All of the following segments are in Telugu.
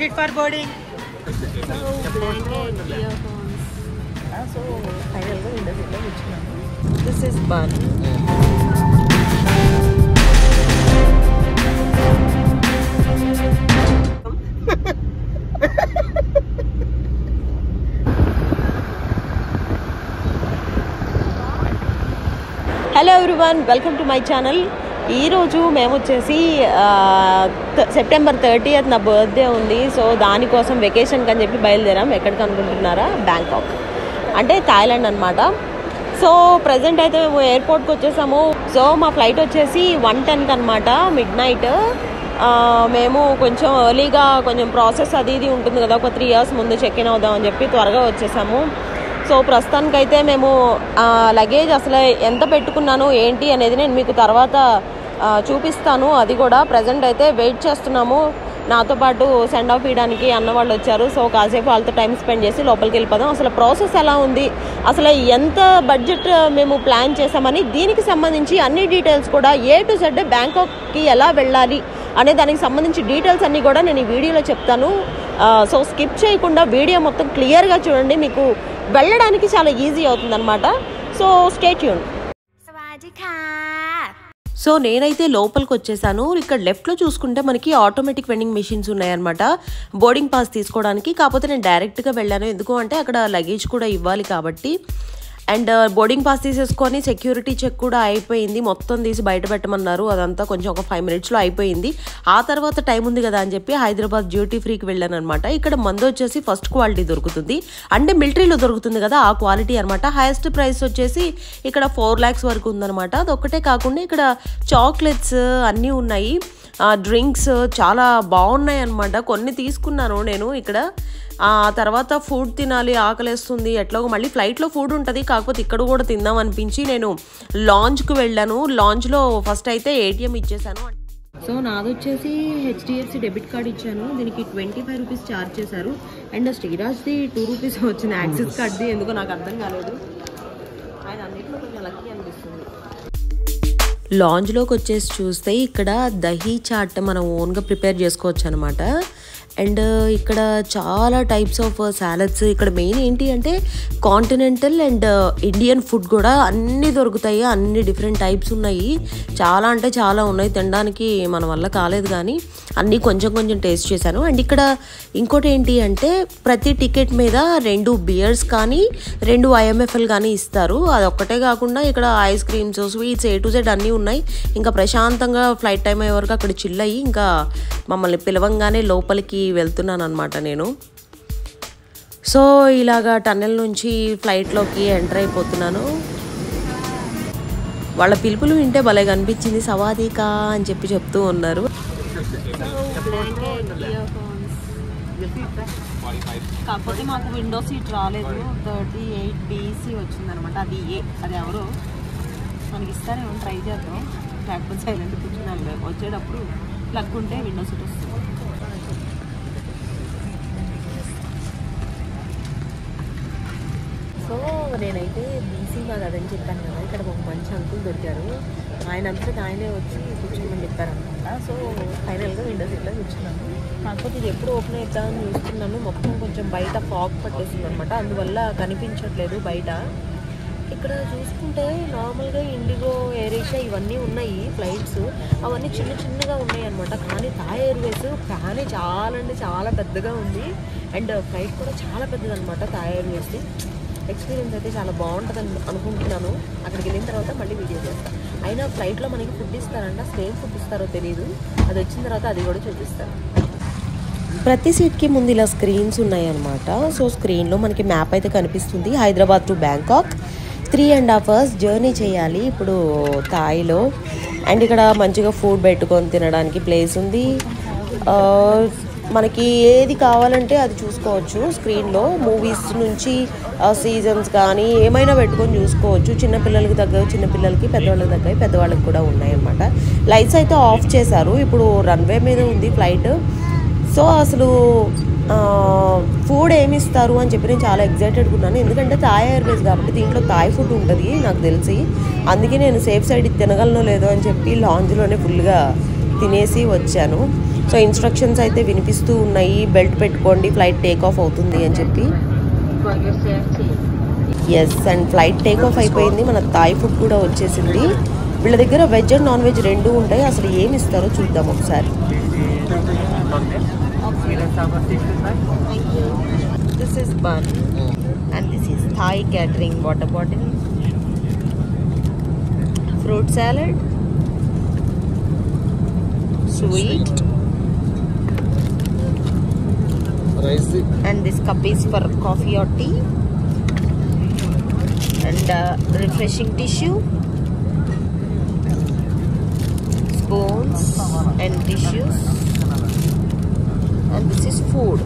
Proceed for boarding. సో ఫైనల్గా విండో సీట్లో కూర్చున్నాము this is bun hello everyone welcome to my channel ఈరోజు మేము వచ్చేసి ఆ, త- సెప్టెంబర్ థర్టీయత్ నా బర్త్డే ఉంది సో దానికోసం వెకేషన్కి అని చెప్పి బయలుదేరాం ఎక్కడికి అనుకుంటున్నారా బ్యాంకాక్ అంటే థాయిలాండ్ అనమాట సో ప్రజెంట్ అయితే మేము ఎయిర్పోర్ట్కి వచ్చేసాము సో మా ఫ్లైట్ వచ్చేసి వన్ టెన్కి అనమాట మిడ్ నైట్ మేము కొంచెం ఎర్లీగా కొంచెం ప్రాసెస్ అది ఇది ఉంటుంది కదా ఒక త్రీ ఇయర్స్ ముందు చెక్ ఇన్ అవుదాం అని చెప్పి త్వరగా వచ్చేసాము సో ప్రస్తుతానికైతే మేము లగేజ్ అసలు ఎంత పెట్టుకున్నాను ఏంటి అనేది నేను మీకు తర్వాత ఆ, చూపిస్తాను అది కూడా ప్రజెంట్ అయితే వెయిట్ చేస్తున్నాము నాతో పాటు సెండ్ ఆఫ్ ఇవ్వడానికి అన్న వాళ్ళు వచ్చారు సో కాసేపు వాళ్ళతో టైం స్పెండ్ చేసి లోపలికి వెళ్ళిపోదాం అసలు ప్రాసెస్ ఎలా ఉంది అసలు ఎంత బడ్జెట్ మేము ప్లాన్ చేసామని దీనికి సంబంధించి అన్ని డీటెయిల్స్ కూడా ఏ టు జెడ్ బ్యాంకాక్కి ఎలా వెళ్ళాలి అనే దానికి సంబంధించి డీటెయిల్స్ అన్నీ కూడా నేను ఈ వీడియోలో చెప్తాను ఆ, సో స్కిప్ చేయకుండా వీడియో మొత్తం క్లియర్గా చూడండి మీకు వెళ్ళడానికి చాలా ఈజీ అవుతుందన్నమాట సో స్టేట్ యూన్ สวัสดีค่ะ సో నేనైతే లోపలికి వచ్చేసాను ఇక్కడ లెఫ్ట్లో చూసుకుంటే మనకి ఆటోమేటిక్ వెండింగ్ మెషిన్స్ ఉన్నాయన్నమాట బోర్డింగ్ పాస్ తీసుకోవడానికి కాకపోతే నేను డైరెక్ట్గా వెళ్ళాను ఎందుకు అంటే అక్కడ లగేజ్ కూడా ఇవ్వాలి కాబట్టి అండ్ బోర్డింగ్ పాస్ తీసేసుకొని సెక్యూరిటీ చెక్ కూడా అయిపోయింది మొత్తం తీసి బయట పెట్టమన్నారు అదంతా కొంచెం ఒక ఫైవ్ మినిట్స్లో అయిపోయింది ఆ తర్వాత టైం ఉంది కదా అని చెప్పి హైదరాబాద్ డ్యూటీ ఫ్రీకి వెళ్ళాను అనమాట ఇక్కడ మందు వచ్చేసి ఫస్ట్ క్వాలిటీ దొరుకుతుంది అంటే మిలిటరీలో దొరుకుతుంది కదా ఆ క్వాలిటీ అనమాట హైయెస్ట్ ప్రైస్ వచ్చేసి ఇక్కడ ఫోర్ ల్యాక్స్ వరకు ఉందన్నమాట అదొక్కటే కాకుండా ఇక్కడ చాక్లెట్స్ అన్నీ ఉన్నాయి డ్రింక్స్ చాలా బాగున్నాయి అనమాట కొన్ని తీసుకున్నాను నేను ఇక్కడ ఆ తర్వాత ఫుడ్ తినాలి ఆకలేస్తుంది ఎట్లాగో మళ్ళీ ఫ్లైట్లో ఫుడ్ ఉంటుంది కాకపోతే ఇక్కడ కూడా తిందాం అనిపించి నేను లాంచ్కి వెళ్ళాను లాంచ్లో ఫస్ట్ అయితే ఏటీఎం ఇచ్చేసాను సో నాది వచ్చేసి హెచ్డిఎఫ్సి డెబిట్ కార్డ్ ఇచ్చాను దీనికి ట్వంటీ ఫైవ్ రూపీస్ ఛార్జ్ చేశారు అండ్ శ్రీరాజ్ది టూ రూపీస్ వచ్చింది యాక్సిస్ కార్డ్ది ఎందుకో నాకు అర్థం కాలేదు ఆయన అన్నింటిలో కొంచెం లక్కీ అనిపిస్తుంది లాంజ్లోకి వచ్చేసి చూస్తే ఇక్కడ దహీ చాట్ మనం ఓన్గా ప్రిపేర్ చేసుకోవచ్చు అనమాట అండ్ ఇక్కడ చాలా టైప్స్ ఆఫ్ సాలడ్స్ ఇక్కడ మెయిన్ ఏంటి అంటే కాంటినెంటల్ అండ్ ఇండియన్ ఫుడ్ కూడా అన్నీ దొరుకుతాయి అన్ని డిఫరెంట్ టైప్స్ ఉన్నాయి చాలా అంటే చాలా ఉన్నాయి తినడానికి మన వల్ల కాలేదు కానీ అన్నీ కొంచెం కొంచెం టేస్ట్ చేశాను అండ్ ఇక్కడ ఇంకోటి ఏంటి అంటే ప్రతి టికెట్ మీద రెండు బియర్స్ కానీ రెండు ఐఎంఎఫ్ఎల్ కానీ ఇస్తారు అది ఒక్కటే కాకుండా ఇక్కడ ice creams sweets A to Z అన్నీ ఉన్నాయి ఇంకా ప్రశాంతంగా ఫ్లైట్ టైం అయ్యే వరకు అక్కడ చిల్ అయ్యి ఇంకా మమ్మల్ని పిలవంగానే లోపలికి వెళ్తున్నాను అనమాట నేను సో ఇలాగా టన్నెల్ నుంచి ఫ్లైట్లోకి ఎంటర్ అయిపోతున్నాను వాళ్ళ పిలుపులు వింటే భలే కనిపించింది సవాదీకా అని చెప్పి చెప్తూ ఉన్నారు కాకపోతే మాకు విండో సీట్ రాలేదు థర్టీ ఎయిట్ బీసీ వచ్చిందనమాట అది ఏ అది ఎవరు మనకి ఇస్తారేమో ట్రై చేద్దాం లేకపోతే సైలెంట్ కూర్చున్నాను వచ్చేటప్పుడు ప్లగ్ ఉంటే విండో సీట్ వస్తుంది సో నేనైతే బీసీ మాది అదని చెప్పాను కదా ఇక్కడ ఒక మంచి అంకుల్ దొరికారు ఆయన అంతటా ఆయనే వచ్చి కూర్చోమని చెప్పారనమాట సో ఫైనల్గా విండో సీట్లో కూర్చున్నాను కాకపోతే ఇది ఎప్పుడు ఓపెన్ అవుతామని చూస్తున్నాను మొత్తం కొంచెం బయట ఫాగ్ పట్టేసింది అనమాట అందువల్ల కనిపించట్లేదు బయట ఇక్కడ చూసుకుంటే నార్మల్గా ఇండిగో ఎయిర్ ఏషియా ఇవన్నీ ఉన్నాయి ఫ్లైట్స్ అవన్నీ చిన్న చిన్నగా ఉన్నాయి అనమాట కానీ థాయ్ ఎయిర్వేస్ కానీ చాలా అంటే చాలా పెద్దగా ఉంది అండ్ ఫ్లైట్ కూడా చాలా పెద్దది అనమాట థాయ్ ఎయిర్వేస్ ఎక్స్పీరియన్స్ అయితే చాలా బాగుంటుంది అని అనుకుంటున్నాను అక్కడికి వెళ్ళిన తర్వాత మళ్ళీ వీడియో చేస్తాను అయినా ఫ్లైట్లో మనకి ఫుడ్ ఇస్తారంట సేమ్ ఫుడ్ ఇస్తారో తెలియదు అది వచ్చిన తర్వాత అది కూడా చూపిస్తాను ప్రతి సీట్కి ముందు ఇలా స్క్రీన్స్ ఉన్నాయన్నమాట సో స్క్రీన్లో మనకి మ్యాప్ అయితే కనిపిస్తుంది Hyderabad to Bangkok three and half hours journey చేయాలి ఇప్పుడు థాయిలో అండ్ ఇక్కడ మంచిగా ఫుడ్ పెట్టుకొని తినడానికి ప్లేస్ ఉంది ఆ, మనకి ఏది కావాలంటే అది చూసుకోవచ్చు స్క్రీన్లో మూవీస్ నుంచి సీజన్స్ కానీ ఏమైనా పెట్టుకొని చూసుకోవచ్చు చిన్నపిల్లలకి తగ్గ చిన్నపిల్లలకి పెద్దవాళ్ళకి తగ్గ పెద్దవాళ్ళకి కూడా ఉన్నాయన్నమాట లైట్స్ అయితే ఆఫ్ చేశారు ఇప్పుడు రన్వే మీద ఉంది ఫ్లైట్ సో అసలు ఫుడ్ ఏమి ఇస్తారు అని చెప్పి నేను చాలా ఎగ్జైటెడ్గా ఉన్నాను ఎందుకంటే థాయ్ ఎయిర్వేస్ కాబట్టి దీంట్లో థాయ్ ఫుడ్ ఉంటుంది నాకు తెలిసి అందుకే నేను సేఫ్ సైడ్ ఇది తినగలనో లేదో అని చెప్పి లాంజ్లోనే ఫుల్గా తినేసి వచ్చాను సో ఇన్స్ట్రక్షన్స్ అయితే వినిపిస్తూ ఉన్నాయి బెల్ట్ పెట్టుకోండి ఫ్లైట్ టేక్ ఆఫ్ అవుతుంది అని చెప్పి For your safety. Yes and flight take off అయిపోయింది మన థాయ్ ఫుడ్ కూడా వచ్చేసింది వీళ్ళ దగ్గర వెజ్ అండ్ నాన్ వెజ్ రెండు ఉంటాయి అసలు ఏమి ఇస్తారో చూద్దాం ఒకసారి this is bun and this is Thai catering water bottle fruit salad sweet rice and this cup is for coffee or tea and uh, refreshing tissue spoons and tissues and this is food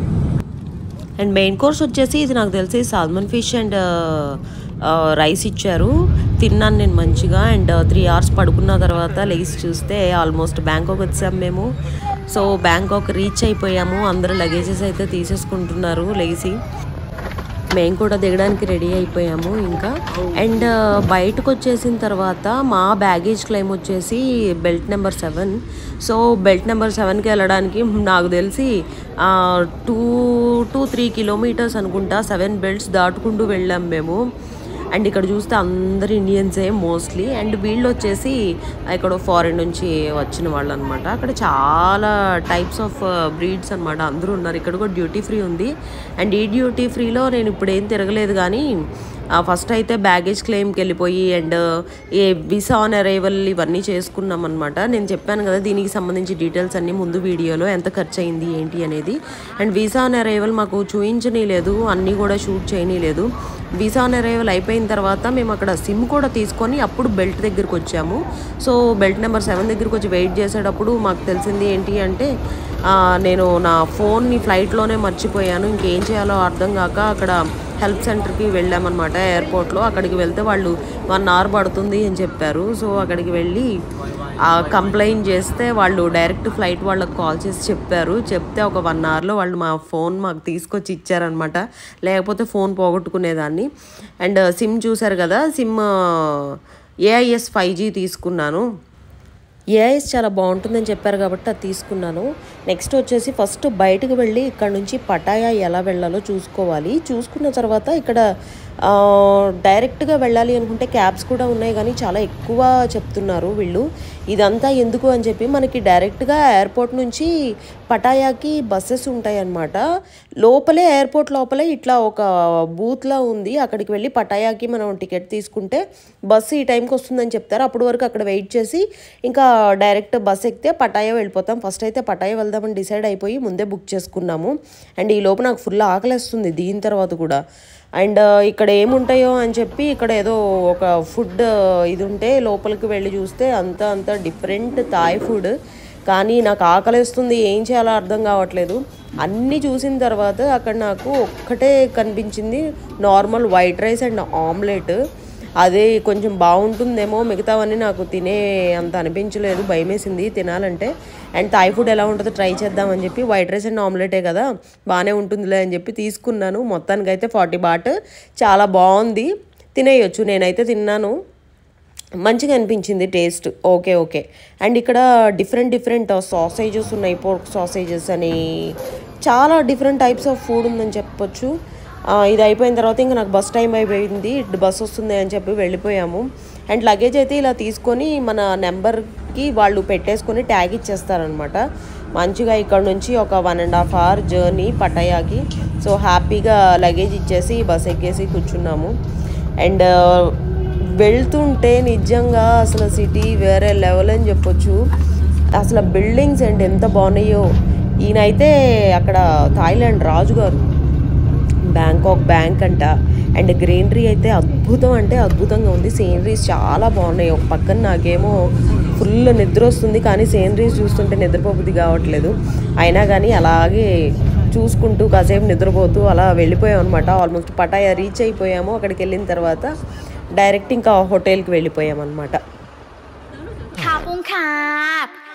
and main course వచ్చేసి ఇది నాకు తెలిసి సాల్మన్ ఫిష్ అండ్ రైస్ ఇచ్చారు తిన్నాను నేను మంచిగా అండ్ త్రీ అవర్స్ పడుకున్న తర్వాత లేచి చూస్తే ఆల్మోస్ట్ బ్యాంకాక్ వచ్చాం మేము సో బ్యాంకాక్ రీచ్ అయిపోయాము అందరూ లగేజెస్ అయితే తీసేసుకుంటున్నారు లేచి మేము కూడా దిగడానికి రెడీ అయిపోయాము ఇంకా అండ్ బయటకు వచ్చేసిన తర్వాత మా బ్యాగేజ్ క్లెయిమ్ వచ్చేసి belt number seven so belt number సెవెన్కి వెళ్ళడానికి నాకు తెలిసి టూ టూ త్రీ కిలోమీటర్స్ అనుకుంటా సెవెన్ బెల్ట్స్ దాటుకుంటూ వెళ్ళాం మేము అండ్ ఇక్కడ చూస్తే అందరు ఇండియన్సే మోస్ట్లీ అండ్ వీళ్ళు వచ్చేసి ఇక్కడ ఫారిన్ నుంచి వచ్చిన వాళ్ళు అనమాట అక్కడ చాలా టైప్స్ ఆఫ్ బ్రీడ్స్ అనమాట అందరూ ఉన్నారు ఇక్కడ కూడా డ్యూటీ ఫ్రీ ఉంది అండ్ ఈ డ్యూటీ ఫ్రీలో నేను ఇప్పుడు ఏం తిరగలేదు కానీ ఫస్ట్ అయితే బ్యాగేజ్ క్లెయిమ్కి వెళ్ళిపోయి and a visa on arrival ఇవన్నీ చేసుకున్నాం అనమాట నేను చెప్పాను కదా దీనికి సంబంధించి డీటెయిల్స్ అన్నీ ముందు వీడియోలో ఎంత ఖర్చు అయింది ఏంటి అనేది అండ్ వీసా ఆన్ అరైవల్ మాకు చూయించని లేదు అన్నీ కూడా షూట్ చేయని లేదు వీసా ఆన్ అరైవల్ అయిపోయిన తర్వాత మేము అక్కడ సిమ్ కూడా తీసుకొని అప్పుడు బెల్ట్ దగ్గరికి వచ్చాము సో బెల్ట్ నెంబర్ సెవెన్ దగ్గరికి వచ్చి వెయిట్ చేసేటప్పుడు మాకు తెలిసింది ఏంటి అంటే ఆ, నేను నా ఫోన్ని ఫ్లైట్లోనే మర్చిపోయాను ఇంకేం చేయాలో అర్థం కాక అక్కడ హెల్ప్ సెంటర్కి వెళ్ళామన్నమాట ఎయిర్పోర్ట్లో అక్కడికి వెళ్తే వాళ్ళు వన్ అవర్ పడుతుంది అని చెప్పారు సో అక్కడికి వెళ్ళి కంప్లైంట్ చేస్తే వాళ్ళు డైరెక్ట్ ఫ్లైట్ వాళ్ళకి కాల్ చేసి చెప్పారు చెప్తే ఒక వన్ అవర్లో వాళ్ళు మా ఫోన్ మాకు తీసుకొచ్చి ఇచ్చారనమాట లేకపోతే ఫోన్ పోగొట్టుకునేదాన్ని అండ్ సిమ్ చూసారు కదా సిమ్ ఏఐఎస్ ఫైవ్ జీ తీసుకున్నాను ఏఐఎస్ చాలా బాగుంటుందని చెప్పారు కాబట్టి అది తీసుకున్నాను నెక్స్ట్ వచ్చేసి ఫస్ట్ బయటకు వెళ్ళి ఇక్కడ నుంచి పటాయా ఎలా వెళ్ళాలో చూసుకోవాలి చూసుకున్న తర్వాత ఇక్కడ ఆ, డైరెక్ట్గా వెళ్ళాలి అనుకుంటే క్యాబ్స్ కూడా ఉన్నాయి కానీ చాలా ఎక్కువ చెప్తున్నారు వీళ్ళు ఇదంతా ఎందుకు అని చెప్పి మనకి డైరెక్ట్గా ఎయిర్పోర్ట్ నుంచి పటాయాకి బస్సెస్ ఉంటాయి అన్నమాట లోపలే ఎయిర్పోర్ట్ లోపలే ఇట్లా ఒక బూత్లా ఉంది అక్కడికి వెళ్ళి పటాయాకి మనం టికెట్ తీసుకుంటే బస్సు ఈ టైంకి వస్తుందని చెప్తారు అప్పటి వరకు అక్కడ వెయిట్ చేసి ఇంకా డైరెక్ట్ బస్ ఎక్కితే పటాయా వెళ్ళిపోతాం ఫస్ట్ అయితే పటాయా వెళ్దామని డిసైడ్ అయిపోయి ముందే బుక్ చేసుకున్నాము అండ్ ఈ లోపు నాకు ఫుల్ ఆకలేస్తుంది దీని తర్వాత కూడా అండ్ ఇక్కడ ఏముంటాయో అని చెప్పి ఇక్కడ ఏదో ఒక ఫుడ్ ఇది ఉంటే లోపలికి వెళ్ళి చూస్తే అంతా అంతా డిఫరెంట్ థాయ్ ఫుడ్ కానీ నాకు ఆకలేస్తుంది ఏం చేయాలో అర్థం కావట్లేదు అన్నీ చూసిన తర్వాత అక్కడ నాకు ఒక్కటే కనిపించింది normal white rice and omelette అదే కొంచెం బాగుంటుందేమో మిగతావన్నీ నాకు తినే అంత అనిపించలేదు భయమేసింది తినాలంటే అండ్ థాయ్ ఫుడ్ ఎలా ఉంటుందో ట్రై చేద్దామని చెప్పి వైట్ రైస్ అండ్ ఆమ్లెటే కదా బాగానే ఉంటుందిలే అని చెప్పి తీసుకున్నాను మొత్తానికైతే ఫార్టీ బాట్ చాలా బాగుంది తినేయొచ్చు నేనైతే తిన్నాను మంచిగా అనిపించింది టేస్ట్ ఓకే ఓకే అండ్ ఇక్కడ డిఫరెంట్ డిఫరెంట్ సాసేజెస్ ఉన్నాయి పోర్క్ సాసేజెస్ అని చాలా డిఫరెంట్ టైప్స్ ఆఫ్ ఫుడ్ ఉందని చెప్పొచ్చు ఆ, ఇది అయిపోయిన తర్వాత ఇంకా నాకు బస్ టైం అయిపోయింది బస్ వస్తుంది అని చెప్పి వెళ్ళిపోయాము అండ్ లగేజ్ అయితే ఇలా తీసుకొని మన నెంబర్కి వాళ్ళు పెట్టేసుకొని ట్యాగ్ ఇచ్చేస్తారనమాట మంచిగా ఇక్కడ నుంచి ఒక one and half hour journey పటాయాకి సో హ్యాపీగా లగేజ్ ఇచ్చేసి బస్ ఎక్కేసి కూర్చున్నాము అండ్ వెళ్తుంటే నిజంగా అసలు సిటీ వేరే లెవెల్ అని చెప్పొచ్చు అసలు బిల్డింగ్స్ అండ్ ఎంత బాగున్నాయో ఈయనైతే అక్కడ థాయిలాండ్ రాజుగారు బ్యాంకాక్ బ్యాంక్ అంట అండ్ గ్రీనరీ అయితే అద్భుతం అంటే అద్భుతంగా ఉంది సీనరీస్ చాలా బాగున్నాయి ఒక పక్కన నాకేమో ఫుల్ నిద్ర వస్తుంది కానీ సీనరీస్ చూస్తుంటే నిద్రపోబుద్ది కావట్లేదు అయినా కానీ అలాగే చూసుకుంటూ కాసేపు నిద్రపోతూ అలా వెళ్ళిపోయాం అనమాట ఆల్మోస్ట్ పటాయా రీచ్ అయిపోయాము అక్కడికి వెళ్ళిన తర్వాత డైరెక్ట్ ఇంకా హోటల్కి వెళ్ళిపోయాం అనమాట ขอบคุณครับ